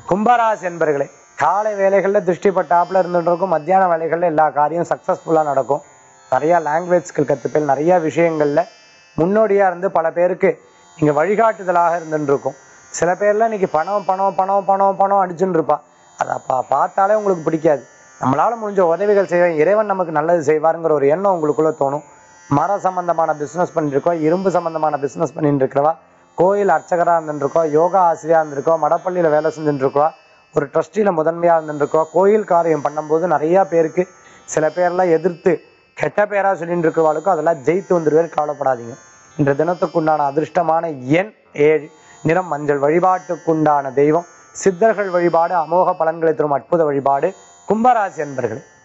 கும்பராசி என்பர்களே காலை வேலைகளில் திருஷ்டி பட்டாப்புல இருந்துட்டு இருக்கும் மத்தியான வேலைகளில் எல்லா காரியம் சக்ஸஸ்ஃபுல்லாக நடக்கும் நிறைய லாங்குவேஜ் ஸ்கில் கற்றுப்பேன் நிறைய விஷயங்கள்ல முன்னோடியாக இருந்து பல பேருக்கு இங்கே வழிகாட்டுதலாக இருந்துட்டு இருக்கும் சில பேர்லாம் இன்னைக்கு பணம் பணம் பணம் பணம் பணம் அடிச்சுன்னு இருப்பா அதை பா பார்த்தாலே உங்களுக்கு பிடிக்காது நம்மளால முடிஞ்ச உதவிகள் செய்வேன் இறைவன் நமக்கு நல்லது செய்வாருங்கிற ஒரு எண்ணம் உங்களுக்குள்ள தோணும் மர சம்பந்தமான பிஸ்னஸ் பண்ணிருக்கோம் இரும்பு சம்பந்தமான பிஸ்னஸ் பண்ணிட்டு இருக்கிறவா கோயில் அர்ச்சகராக இருந்துருக்கோம் யோகா ஆசிரியா இருந்திருக்கோம் மடப்பள்ளியில் வேலை செஞ்சுட்டு இருக்கோம் ஒரு ட்ரஸ்டியில் முதன்மையாக இருந்துருக்கோம் கோயில் காரியம் பண்ணும்போது நிறையா பேருக்கு சில பேர்லாம் எதிர்த்து கெட்ட பேரா சொல்லிட்டு இருக்கிறவாளுக்கும் அதெல்லாம் ஜெயித்து வந்துடுவேர் கவலைப்படாதீங்க இன்ற தினத்துக்குண்டான அதிர்ஷ்டமான எண் ஏழு நிறம் மஞ்சள் வழிபாட்டுக்குண்டான தெய்வம் சித்தர்கள் வழிபாடு அமோக பலன்களை தரும் அற்புத வழிபாடு கும்பராசி என்பர்களே